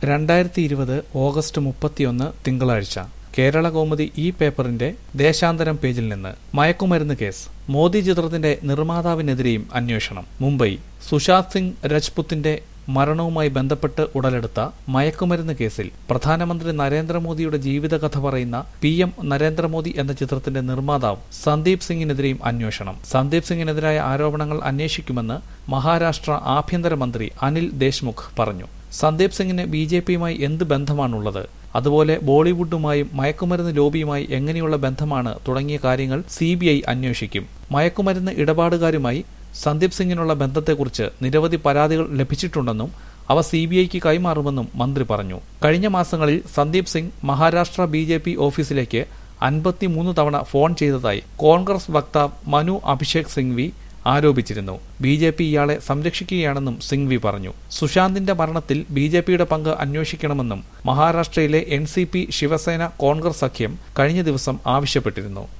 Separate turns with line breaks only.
രണ്ടായിരത്തി ഇരുപത് ഓഗസ്റ്റ് മുപ്പത്തിയൊന്ന് തിങ്കളാഴ്ച കേരള കൗമുദി ഈ പേപ്പറിന്റെ ദേശാന്തരം പേജിൽ നിന്ന് മയക്കുമരുന്ന് കേസ് മോദി ചിത്രത്തിന്റെ നിർമ്മാതാവിനെതിരെയും അന്വേഷണം മുംബൈ സുശാന്ത് സിംഗ് രജ്പുത്തിന്റെ മരണവുമായി ബന്ധപ്പെട്ട് ഉടലെടുത്ത മയക്കുമരുന്ന് കേസിൽ പ്രധാനമന്ത്രി നരേന്ദ്രമോദിയുടെ ജീവിതകഥ പറയുന്ന പി എം നരേന്ദ്രമോദി എന്ന ചിത്രത്തിന്റെ നിർമ്മാതാവ് സന്ദീപ് സിംഗിനെതിരെയും അന്വേഷണം സന്ദീപ് സിംഗിനെതിരായ ആരോപണങ്ങൾ അന്വേഷിക്കുമെന്ന് മഹാരാഷ്ട്ര ആഭ്യന്തരമന്ത്രി അനിൽ ദേശ്മുഖ് പറഞ്ഞു സന്ദീപ് സിംഗിന് ബി ജെ പിയുമായി എന്ത് ബന്ധമാണുള്ളത് അതുപോലെ ബോളിവുഡുമായും മയക്കുമരുന്ന് ലോബിയുമായി എങ്ങനെയുള്ള ബന്ധമാണ് തുടങ്ങിയ കാര്യങ്ങൾ സി അന്വേഷിക്കും മയക്കുമരുന്ന് ഇടപാടുകാരുമായി സന്ദീപ് സിംഗിനുള്ള ബന്ധത്തെക്കുറിച്ച് നിരവധി പരാതികൾ ലഭിച്ചിട്ടുണ്ടെന്നും അവ സി ബി ഐക്ക് കൈമാറുമെന്നും മന്ത്രി പറഞ്ഞു കഴിഞ്ഞ മാസങ്ങളിൽ Sandeep Singh Maharashtra B J P ഓഫീസിലേക്ക് അൻപത്തിമൂന്ന് തവണ ഫോൺ ചെയ്തതായി കോൺഗ്രസ് വക്താവ് മനു അഭിഷേക് സിംഗ്വി ആരോപിച്ചിരുന്നു ബി ജെ പി ഇയാളെ സംരക്ഷിക്കുകയാണെന്നും സിംഗ്വി പറഞ്ഞു സുശാന്തിന്റെ മരണത്തിൽ ബി ജെ പിയുടെ പങ്ക് അന്വേഷിക്കണമെന്നും മഹാരാഷ്ട്രയിലെ N C P Shiv Sena Congress സഖ്യം കഴിഞ്ഞ ദിവസം ആവശ്യപ്പെട്ടിരുന്നു